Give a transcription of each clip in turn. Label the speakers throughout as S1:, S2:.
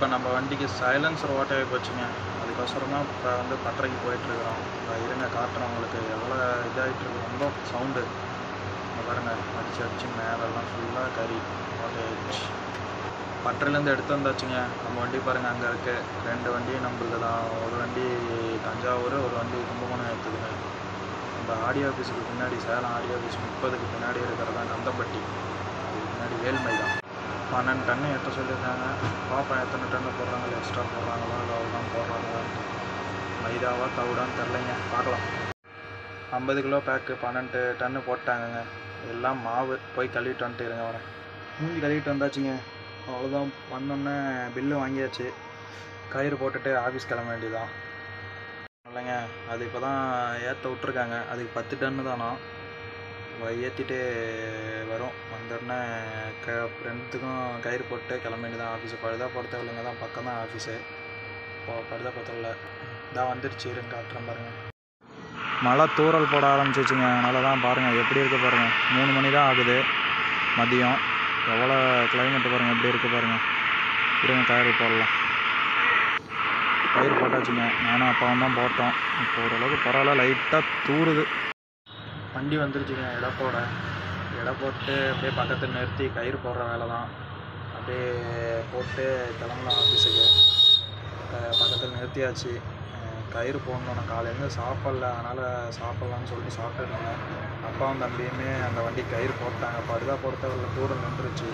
S1: இப்போ நம்ம வண்டிக்கு சைலன்சர் ஓட்டையாகி போச்சுங்க அதுக்கோசரம் தான் இப்போ வந்து பட்டறைக்கு போயிட்டுருக்குறோம் இப்போ இருங்க காட்டுறேன் உங்களுக்கு எவ்வளோ இதாகிட்டு இருக்கு ரொம்ப சவுண்டு இங்கே பாருங்க அடிச்சு அடிச்சு மேலெல்லாம் ஃபுல்லாக கறி ஓட்டையாயிடுச்சு பட்டறையிலேருந்து எடுத்து வந்தாச்சுங்க நம்ம வண்டி பாருங்கள் அங்கே இருக்குது ரெண்டு வண்டி நம்மளுக்கு தான் ஒரு வண்டி தஞ்சாவூர் ஒரு வண்டி கும்பகோணம் எடுத்துதுங்க நம்ம ஆடியோ ஆஃபீஸுக்கு பின்னாடி சேலம் ஆடியோ ஆஃபீஸ் முப்பதுக்கு பின்னாடி இருக்கிறது தான் கந்தம்பட்டி அதுக்கு பின்னாடி வேல்மை தான் பன்னெண்டு டன்னு எட்ட சொல்லியிருக்காங்க பாப்பா எத்தனை டன்னு போடுறாங்க இல்லை எக்ஸ்ட்ரா போடுறாங்களா இல்லை அவ்வளோதான் போடுறாங்களா மைதாவா தவிடான்னு தெரிலைங்க பார்க்கலாம் ஐம்பது கிலோ பேக்கு பன்னெண்டு டன்னு போட்டாங்கங்க எல்லாம் மாவு போய் கழுவிட்டு வந்துட்டு இருங்க வரேன் மூஞ்சி கழுவிட்டு வந்தாச்சுங்க அவ்வளோதான் வந்தோடனே பில்லு வாங்கியாச்சு கயிறு போட்டுட்டு ஆஃபீஸ் கிளம்ப வேண்டியதான் இல்லைங்க அது இப்போ தான் ஏற்ற விட்ருக்காங்க அதுக்கு பத்து டன்னு தானா ஏற்றிட்டு வரும் வந்தோடனே க ரெண்டுத்துக்கும் கயிறு போட்டு கிளம்ப வேண்டியதான் ஆஃபீஸு பழுதா பொறுத்த இல்லைங்க தான் பக்கம் தான் ஆஃபீஸு இப்போ பழுதா பொறுத்தவில்ல இதான் வந்துருச்சு இருங்க காட்டுறேன் பாருங்கள் மழை தூறல் போட ஆரம்பிச்சிச்சுங்க அதனால தான் பாருங்கள் எப்படி இருக்குது பாருங்கள் மூணு மணி தான் ஆகுது மதியம் எவ்வளோ கிளைமேட்டு பாருங்கள் எப்படி இருக்குது பாருங்கள் இருங்க கயிறு போடலாம் கயிறு போட்டாச்சுங்க நானும் அப்பாவும் தான் போட்டோம் இப்போ ஓரளவுக்கு பரவாயில்ல லைட்டாக தூறுது வண்டி வந்துருச்சுங்க எடை போட எடை போட்டு அப்படியே பக்கத்தில் நிறுத்தி கயிறு போடுற வேலை தான் அப்படியே போட்டு கிளம்பலாம் ஆஃபீஸுக்கு பக்கத்தில் நிறுத்தியாச்சு அஹ் கயிறு போடணும் நான் காலையிலேருந்து சாப்பிடல அதனால் சாப்பிட்லான்னு சொல்லிட்டு சாப்பிட்டு இருந்தேன் அப்பாவும் தம்பியுமே அந்த வண்டி கயிறு போட்டாங்க படுதா பொறுத்தவரை தூரம் நின்றுச்சு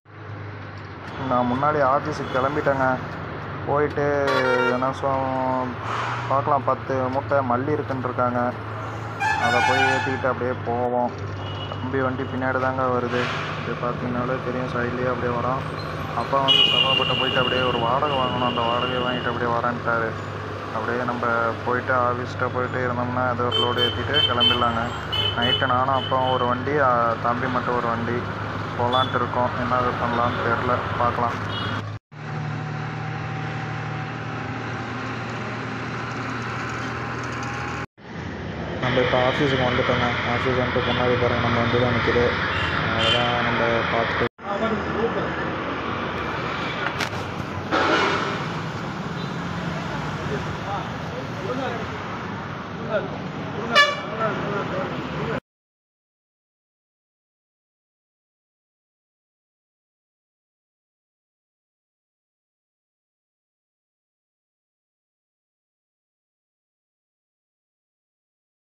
S1: நான் முன்னாடி ஆஃபீஸுக்கு கிளம்பிட்டேங்க போயிட்டு என்ன சொல் பார்க்கலாம் பத்து மூட்டை மல்லி இருக்குன்னு இருக்காங்க அதை போய் ஏற்றிக்கிட்டு அப்படியே போவோம் தம்பி வண்டி பின்னாடி தாங்க வருது அப்படியே பார்த்தீங்கனாலே தெரியும் சைட்லேயே அப்படியே வரோம் அப்பா வந்து செவ்வாப்பட்டை போயிட்டு அப்படியே ஒரு வாடகை வாங்கணும் அந்த வாடகையை வாங்கிட்டு அப்படியே வரேன்ட்டாரு அப்படியே நம்ம போயிட்டு ஆஃபீஸ்கிட்ட போயிட்டு இருந்தோம்னா ஏதோ ஒரு லோடு ஏற்றிட்டு கிளம்பிடலாங்க நைட்டு நானும் அப்பாவும் ஒரு வண்டி ஆ, தம்பி மட்டும் ஒரு வண்டி போகலான்ட்டு இருக்கோம் என்ன இது பண்ணலான்னு தெரில பார்க்கலாம் நம்ம இப்போ ஆஃபீஸுக்கு வந்துட்டோங்க ஆஃபீஸ் வந்துட்டு முன்னாடி பாருங்கள் நம்ம வண்டி தான் நிற்கிது அவ்வளோதான் நம்ம பார்த்துட்டு